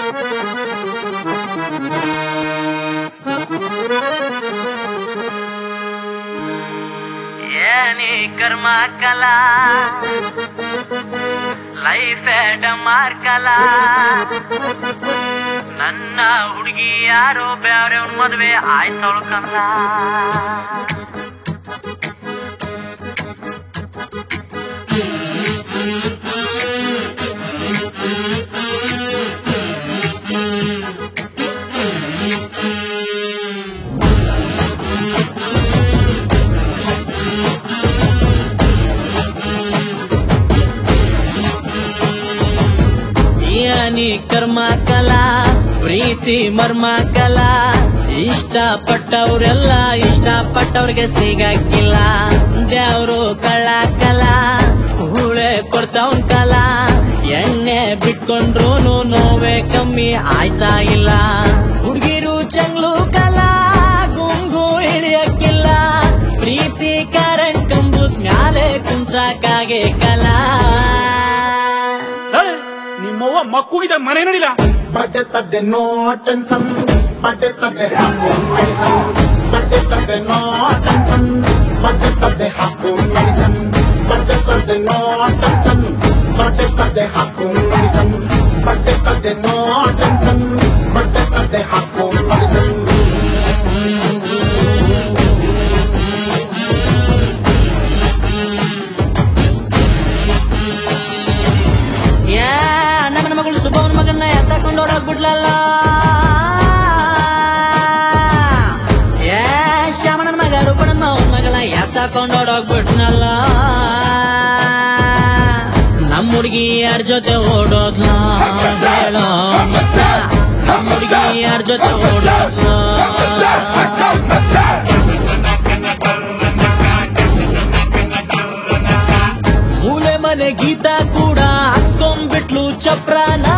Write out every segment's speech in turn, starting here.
ಏನಿ ಕರ್ಮ ಕಲ ಲೈಫ್ ಡಮಾರ್ಕಲ ನನ್ನ ಹುಡುಗಿ ಯಾರೋ ಬ್ಯಾರೆ ಮದ್ವೆ ಆಯ್ತವಳು ಕಣ್ಲ ಏನಿ ಕರ್ಮ ಕಲ ಪ್ರೀತಿ ಮರ್ಮ ಕಲ ಇಷ್ಟಪಟ್ಟವ್ರೆಲ್ಲ ಇಷ್ಟಪಟ್ಟವ್ರಿಗೆ ಸಿಗಕ್ಕಿಲ್ಲ ದೇವ್ರು ಕಳ್ಳ ಕಲ ಕೂಳೆ ಕೊಡ್ತಾವ್ನ್ ಕಲ ಎಣ್ಣೆ ಬಿಟ್ಕೊಂಡ್ರು ನೋವೇ ಕಮ್ಮಿ ಆಯ್ತಾ ಇಲ್ಲ ಹುಡುಗಿರು ಚಂಗ್ಲು ಕಲ ಗುಂಗು ಇಳಿಯಕ್ಕಿಲ್ಲ ಪ್ರೀತಿ ಕರೆಂಟ್ ಕಂಬುದ್ ಮ್ಯಾಲೆ ಕುಂತ್ರಕ್ಕಾಗೆ ಕಲಾ ನಿಮ್ಮವ್ವ ಮಕ್ಕುಗಿದ ಮನೆ ನೋಡಿಲ್ಲ ಪಡೆತದೆ ನೋ ಟೆನ್ಷನ್ ಪಡೆತದೆ ಹಾಕು ಮೆಡಿಸನ್ ಪಡೆತದೆ ನೋ ಟೆನ್ಷನ್ ಪಡೆತದೆ ಹಾಕು ಮೆಡಿಸನ್ ಪಡೆತದೆ ನೋ ಟೆನ್ಷನ್ ಪಡೆತದೆ ಹಾಕು ಮೆಡಿಸನ್ ಪಡೆತದೆ ನೋ ಟೆನ್ಷನ್ ಪಡೆತದೆ ಹಾಕು ಮೆಡಿಸನ್ ಯಾ ನನ್ನ ಮಗಳು ಸುಬ್ಬವನ ಮಗನ್ನ ಎತ್ತಕೊಂಡು ಓಡೋಗ್ಬಿಟ್ಲಲ್ಲ ಯಾ ಶ್ಯಾಮಣ್ಣನ ಮಗ ರೂಪಣ್ಣನ ಮಾವನ ಮಗಳ ಎತ್ತಕೊಂಡು ಓಡೋಗ್ಬಿಟ್ನಲ್ಲ ನಮ್ಮ ಹುಡುಗಿ ಯಾರ ಜೊತೆ ಓಡೋದ್ಲ ಹೇಳೋ ಮಚ್ಚ ನಮ್ಮ ಹುಡುಗಿ ಯಾರ ಜೊತೆ ಓಡೋದ್ಲ ಮೂಲೆ ಮನೆ ಗೀತ ಕೂಡ ಹಚ್ಕೊಂಡ್ಬಿಟ್ಲು ಚಪ್ರಾನ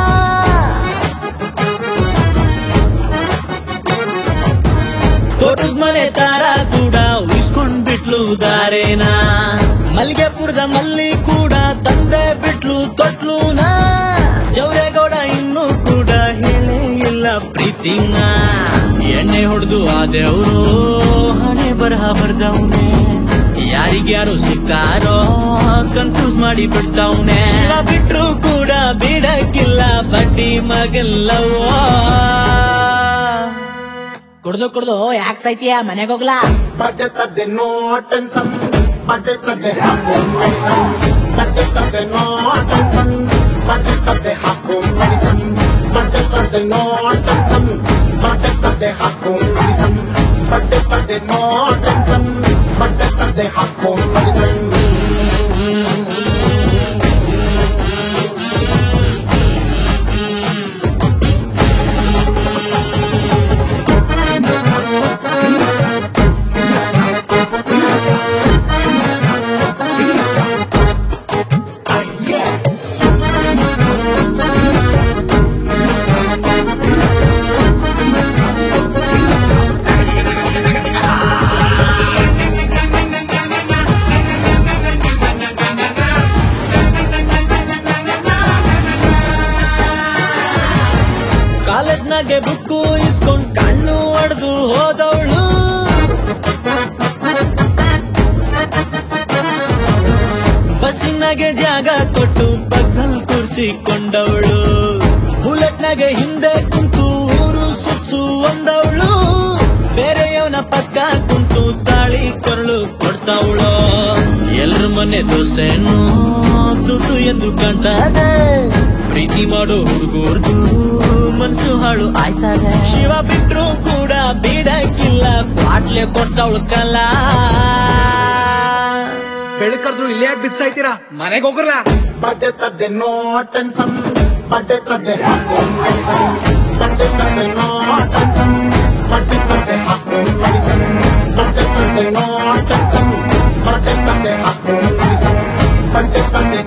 ತೋಟದ ಮನೆ ತಾರ ಕೂಡ ಉಯಿಸ್ಕೊಂಡ್ಬಿಟ್ಲು ದಾರೇನ ಮಲ್ಗೆಪುರದ ಮಲ್ಲಿ ಕೂಡ ತಂದೆ ಬಿಟ್ಲು ತೊಟ್ಲುನ ಜವರೇಗೌಡ ಇನ್ನೂ ಕೂಡ ಹೇಳೇ ಇಲ್ಲ ಪ್ರೀತಿನ ಎಣ್ಣೆ ಹೊಡೆದು ಆದೆವರು ಹಣೆ ಬರಹ ಬರ್ದವ್ನೆ ಯಾರಿಗ್ಯಾರು ಸಿಕ್ಕಾರೋ ಕನ್ಫ್ಯೂಸ್ ಮಾಡಿ ಬಿಡ್ತಾವ್ನೆ ಬಿಟ್ರು ಕೂಡ ಬಿಡಕ್ಕಿಲ್ಲ ಬಡ್ಡಿ ಮಗಲ್ಲವೋ ಕುಡ್ದು ಕುಡ್ದು ಯಾಕೆ ಸೈತಿಯ ಮನೆಗೆ ಹೋಗ್ಲಾ ಪಡೆತದೆ ನೋ ಟೆನ್ಷನ್ ಪಡೆತದೆ ಹಾಕು ಮೆಡಿಸನ್ ಪಡೆತದೆ ನೋ ಟೆನ್ಷನ್ ಪಡೆತದೆ ಹಾಕು ಮೆಡಿಸನ್ ಪಡೆತದೆ ನೋ ಟೆನ್ಷನ್ ಪಡೆತದೆ ಹಾಕು ಮೆಡಿಸನ್ ಪಡೆತದೆ ನೋ ಟೆನ್ಷನ್ ಪಡೆತದೆ ಹಾಕು ಮೆಡಿಸನ್ ಕಾಲೇಜ್ನಾಗೆ ಬುಕ್ಕು ಇಸ್ಕೊಂಡ್ ಕಣ್ಣು ಹೊಡೆದು ಹೋದವಳು ಬಸ್ಸಿನಾಗೆ ಜಾಗ ಕೊಟ್ಟು ಪಕ್ಕಲ್ ಕೂರ್ಸಿಕೊಂಡವಳು ಬುಲೆಟ್ನಾಗೆ ಹಿಂದೆ ಕುಂತು ಊರು ಸುತ್ಸು ಒಂದವಳು ಬೇರೆಯವನ ಪಕ್ಕ ಕುಂತು ತಾಳಿ ಕೊರಳು ಕೊಡ್ತಾವಳು ಎಲ್ರ ಮನೆ ದೋಸೆನು ದುಡ್ಡು ಎಂದು ಕಂಡದೆ ಪ್ರೀತಿ ಮಾಡೋ ಹುಡುಗರ್ದು ಮನ್ಸು ಹಾಳು ಆಯ್ತದೆ ಶಿವ ಬಿಟ್ರು ಕೂಡ ಬಿಡಕ್ಕಿಲ್ಲ ಕ್ವಾಟ್ಲೆ ಕೊಡ್ತಾವಳು ಕಲ ಬೆಳಕರ್ದ್ರು ಇಲ್ಲೇ ಯಾಕೆ ಬಿಡ್ಸಾಯ್ತೀರಾ ಮನೆಗೆ ಹೋಗ್ರಲ್ಲ ಪಡೆತದೆ ನೋ ಟೆನ್ಷನ್ ಪಡೆತದೆ ಹಾಕು ಮೆಡಿಸನ್ ಪಡೆತದೆ ನೋ ಟೆನ್ಷನ್ ಪಡೆತದೆ ಹಾಕು ಮೆಡಿಸನ್ ಪಡೆತದೆ ನೋ ಟೆನ್ಷನ್ ಪಡೆತದೆ ಹಾಕು ಮೆಡಿಸನ್ ಪಡೆತದೆ